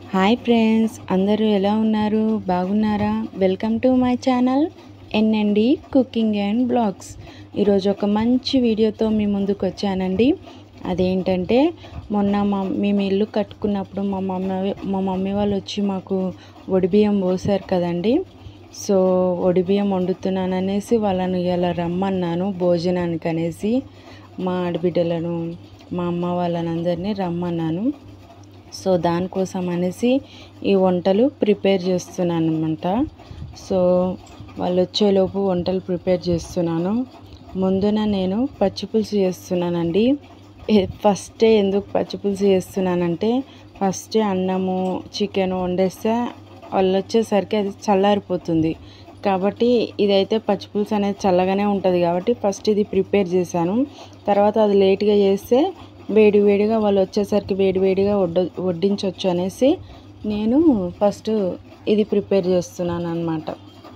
hi friends అందరూ ఎలా ఉన్నారు బాగున్నారా welcome to my channel NMD cooking and blogs ఈరోజు ఒక మంచి వీడియోతో మీ ముందుకు వచ్చానండి అదేంటంటే మొన్న మా మేము ఇల్లు కట్టుకున్నప్పుడు మా మమ్మీ మా మమ్మీ వాళ్ళు వచ్చి మాకు ఒడిబియ్యం పోసారు కదండి సో ఒడిబియ్యం వండుతున్నాను అనేసి వాళ్ళని ఇలా రమ్మన్నాను భోజనానికి అనేసి మా ఆడబిడ్డలను మా అమ్మ వాళ్ళని అందరినీ రమ్మన్నాను సో దానికోసం అనేసి ఈ వంటలు ప్రిపేర్ చేస్తున్నాను అనమాట సో వాళ్ళు వచ్చేలోపు వంటలు ప్రిపేర్ చేస్తున్నాను ముందున నేను పచ్చిపులుసు చేస్తున్నానండి ఫస్టే ఎందుకు పచ్చిపులుసు చేస్తున్నానంటే ఫస్టే అన్నము చికెన్ వండేస్తే వాళ్ళు వచ్చేసరికి అది చల్లారిపోతుంది కాబట్టి ఇదైతే పచ్చిపులుసు అనేది చల్లగానే ఉంటుంది కాబట్టి ఫస్ట్ ఇది ప్రిపేర్ చేశాను తర్వాత అది లేట్గా చేస్తే వేడి వేడిగా వాళ్ళు వచ్చేసరికి వేడి వేడిగా వడ్డ వడ్డించవచ్చు అనేసి నేను ఫస్ట్ ఇది ప్రిపేర్ చేస్తున్నాను అనమాట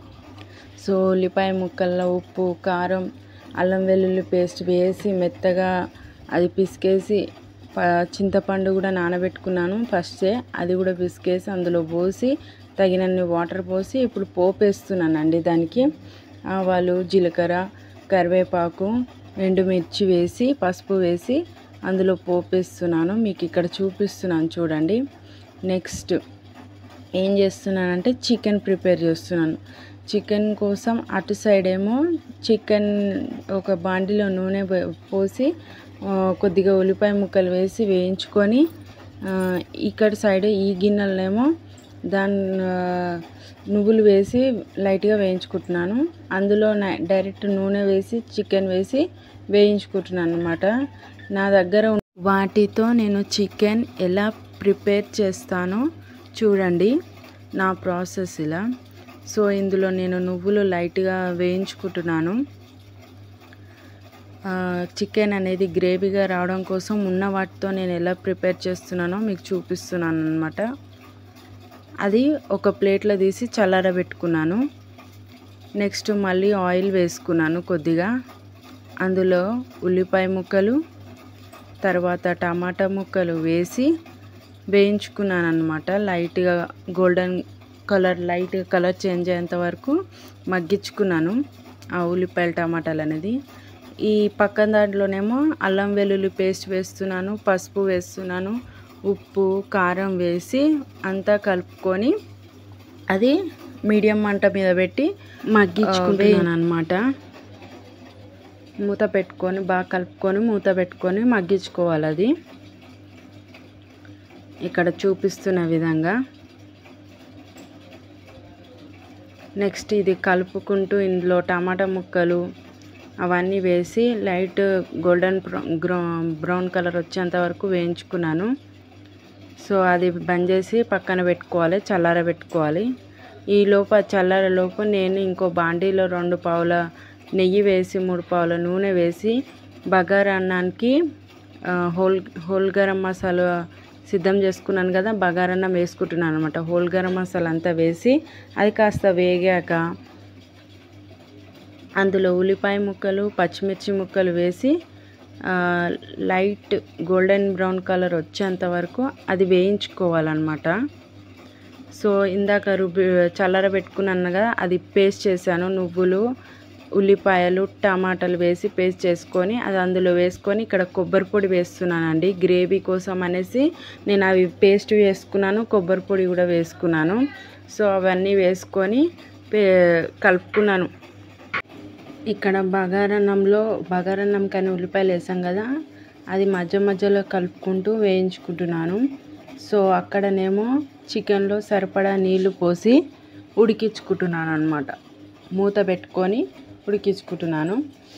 సో ఉల్లిపాయ ముక్కల్లో ఉప్పు కారం అల్లం వెల్లుల్లి పేస్ట్ వేసి మెత్తగా అది పిసికేసి ప- చింతపండు కూడా నానబెట్టుకున్నాను ఫస్టే అది కూడా పిసికేసి అందులో పోసి తగినన్ని వాటర్ పోసి ఇప్పుడు పోపు వేస్తున్నానండి దానికి ఆవాలు జీలకర్ర కరివేపాకు ఎండుమిర్చి వేసి పసుపు వేసి అందులో పోపు వేస్తున్నాను మీకు ఇక్కడ చూపిస్తున్నాను చూడండి నెక్స్ట్ ఏం చేస్తున్నానంటే చికెన్ ప్రిపేర్ చేస్తున్నాను చికెన్ కోసం అటు సైడ్ ఏమో చికెన్ ఒక బాండిలో నూనె పో- పోసి ఆ, కొద్దిగా ఉల్లిపాయ ముక్కలు వేసి వేయించుకొని ఆ, ఇక్కడ సైడ్ ఈ గిన్నెలనేమో దాని ఆ, నువ్వులు వేసి లైట్గా వేయించుకుంటున్నాను అందులో నై- డైరెక్ట్ నూనె వేసి చికెన్ వేసి వేయించుకుంటున్నాను అనమాట నా దగ్గర ఉన్న- వాటితో నేను చికెన్ ఎలా ప్రిపేర్ చేస్తానో చూడండి నా ప్రాసెస్ ఇలా సో ఇందులో నేను నువ్వులు లైట్గా వేయించుకుంటున్నాను ఆ, చికెన్ అనేది గ్రేవీగా రావడం కోసం ఉన్న వాటితో నేను ఎలా ప్రిపేర్ చేస్తున్నానో మీకు చూపిస్తున్నాను అనమాట అది ఒక ప్లేట్లో తీసి చల్లారబెట్టుకున్నాను నెక్స్ట్ మళ్ళీ ఆయిల్ వేసుకున్నాను కొద్దిగా అందులో ఉల్లిపాయ ముక్కలు తర్వాత టమాటా ముక్కలు వేసి వేయించుకున్నాను అనమాట లైట్గా golden colour light colour change అయ్యేంత వరకు మగ్గించుకున్నాను ఆ ఉల్లిపాయలు టమాటాలు అనేది ఈ పక్కన దాంట్లోనేమో అల్లం వెల్లుల్లి పేస్ట్ వేస్తున్నాను పసుపు వేస్తున్నాను ఉప్పు కారం వేసి అంతా కలుపుకొని అది మీడియం మంట మీద పెట్టి మగ్గించుకుంటున్నాను అనమాట మూత పెట్టుకొని బాగా కలుపుకొని మూత పెట్టుకొని మగ్గించుకోవాలి అది ఇక్కడ చూపిస్తున్న విధంగా నెక్స్ట్ ఇది కలుపుకుంటూ ఇందులో టమాటా ముక్కలు అవన్నీ వేసి లైట్ గోల్డెన్ బ్రౌన్ కలర్ వచ్చేంత వరకు వేయించుకున్నాను సో అది బంద్ చేసి పక్కన పెట్టుకోవాలి చల్లార పెట్టుకోవాలి ఈ లోపు ఆ చల్లార లోపు నేను ఇంకో బాండీలో రెండు పావుల నెయ్యి వేసి మూడు పావుల నూనె వేసి బగారా అన్నానికి ఆ, హోల్ హోల్ గరం మసాలా సిద్ధం చేసుకున్నాను కదా బగారన్నం వేసుకుంటున్నాను అనమాట హోల్ గరం మసాలా అంతా వేసి అది కాస్త వేగాక అందులో ఉల్లిపాయ ముక్కలు పచ్చిమిర్చి ముక్కలు వేసి ఆ, లైట్ గోల్డెన్ బ్రౌన్ కలర్ వచ్చేంత వరకు అది వేయించుకోవాలన్నమాట సో ఇందాక రుబ్బి చల్లారబెట్టుకున్నాను కదా అది పేస్ట్ చేశాను నువ్వులు ఉల్లిపాయలు టమాటాలు వేసి పేస్ట్ చేసుకొని అది అందులో వేసుకొని ఇక్కడ కొబ్బరి పొడి వేస్తున్నానండి గ్రేవీ కోసం అనేసి నేను అవి పేస్ట్ వేసుకున్నాను కొబ్బరి పొడి కూడా వేసుకున్నాను సో అవన్నీ వేసుకొని పే కలుపుకున్నాను ఇక్కడ బగారన్నంలో బగారన్నం కానీ ఉల్లిపాయలు వేసాం కదా అది మధ్య మధ్యలో కలుపుకుంటూ వేయించుకుంటున్నాను సో అక్కడనేమో చికెన్లో సరిపడా నీళ్లు పోసి ఉడికించుకుంటున్నాను అనమాట మూత పెట్టుకొని ఉడికించుకుంటున్నాను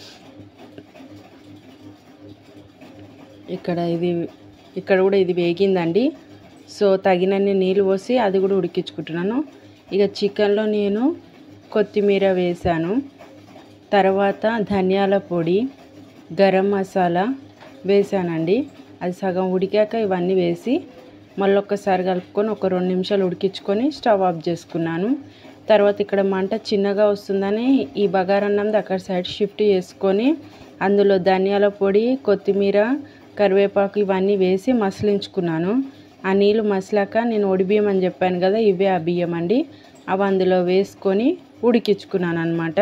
ఇక్కడ ఇది ఇక్కడ కూడా ఇది వేగిందండి సో తగినన్ని నీళ్ళు పోసి అది కూడా ఉడికించుకుంటున్నాను ఇక చికెన్లో నేను కొత్తిమీర వేసాను తర్వాత ధనియాల పొడి గరం మసాలా వేసానండి అది సగం ఉడికాక ఇవన్నీ వేసి మళ్ళీ ఒక్కసారి కలుపుకొని ఒక రెండు నిమిషాలు ఉడికించుకొని స్టవ్ ఆఫ్ చేసుకున్నాను తర్వాత ఇక్కడ మంట చిన్నగా వస్తుందని ఈ బగారన్నంది అక్కడ సైడ్ షిఫ్ట్ చేసుకొని అందులో ధనియాల పొడి కొత్తిమీర కరివేపాకు ఇవన్నీ వేసి మసలించుకున్నాను ఆ నీళ్ళు మసలాక నేను ఒడి బియ్యం అని చెప్పాను కదా ఇవే ఆ బియ్యం అండి అవి అందులో వేసుకొని ఉడికించుకున్నాను అనమాట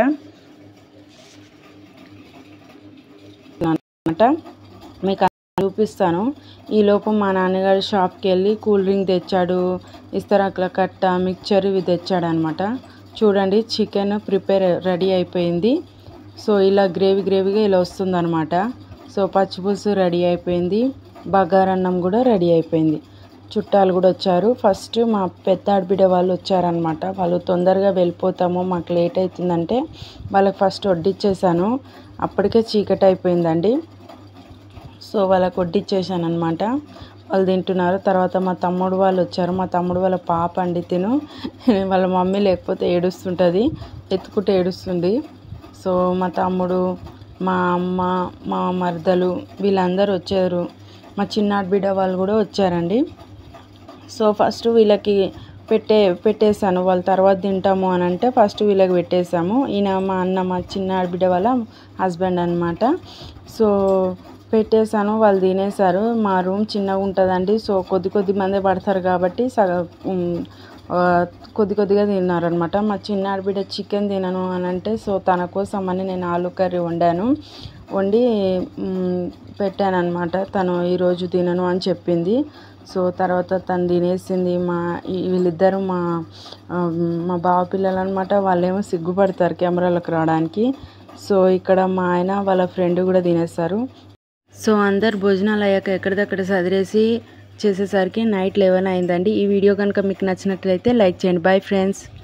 అనమాట మీకు చూపిస్తాను ఈ లోపు మా నాన్నగారు షాప్కి వెళ్ళి కూల్ డ్రింక్ తెచ్చాడు ఇస్తరాకుల కట్ట మిక్చర్ ఇవి తెచ్చాడు అనమాట చూడండి చికెన్ ప్రిపేర్ రెడీ అయిపోయింది సో ఇలా గ్రేవీ గ్రేవీగా ఇలా వస్తుందన్నమాట సో పచ్చిపులుసు రెడీ అయిపోయింది బగారన్నం కూడా రెడీ అయిపోయింది చుట్టాలు కూడా వచ్చారు ఫస్ట్ మా పెద్ద ఆడబిడ్డ వాళ్ళు వచ్చారనమాట వాళ్ళు తొందరగా వెళ్ళిపోతాము మాకు లేట్ అవుతుందంటే వాళ్ళకి ఫస్ట్ వడ్డిచ్చేసాను అప్పటికే చీకటి అయిపోయిందండి సో వాళ్ళకి వడ్డిచ్చేసాను అనమాట వాళ్ళు తింటున్నారు తర్వాత మా తమ్ముడు వాళ్ళు వచ్చారు మా తమ్ముడు వాళ్ళ పాప అండి తిను వాళ్ళ మమ్మీ లేకపోతే ఏడుస్తుంటుంది ఎత్తుకుంటే ఏడుస్తుంది సో మా తమ్ముడు మా అమ్మ మా మరదలు వీళ్ళందరూ వచ్చారు మా చిన్నాడు బిడ్డ వాళ్ళు కూడా వచ్చారండి సో ఫస్ట్ వీళ్ళకి పెట్టే పెట్టేశాను వాళ్ళ తర్వాత తింటాము అని అంటే ఫస్ట్ వీళ్ళకి పెట్టేశాము ఈయన మా అన్న మా చిన్న బిడ్డ వాళ్ళ హస్బెండ్ అనమాట సో పెట్టేశాను వాళ్ళు తినేశారు మా రూమ్ చిన్నగా ఉంటుందండి సో కొద్ది కొద్ది మంది పడతారు కాబట్టి సగం ఉమ్, ఆ, కొద్ది కొద్దిగా తిన్నారనమాట మా చిన్న బిడ్డ చికెన్ తినను అని అంటే సో తన కోసం అని నేను ఆలు కర్రీ వండాను వండి మ్, పెట్టాను అనమాట తను ఈరోజు తినను అని చెప్పింది సో తర్వాత తను తినేసింది మా ఈ- వీళ్ళిద్దరు మా ఆ, మా బావ పిల్లలు అనమాట వాళ్ళేమో సిగ్గుపడతారు కెమెరాలకు రావడానికి సో ఇక్కడ మా ఆయన వాళ్ళ ఫ్రెండ్ కూడా తినేస్తారు సో అందరు భోజనాలు అయ్యాక ఎక్కడిదక్కడ సదిరేసి చేసేసరికి నైట్ లెవెన్ అయిందండి ఈ వీడియో కనుక మీకు నచ్చినట్లయితే లైక్ చేయండి బాయ్ ఫ్రెండ్స్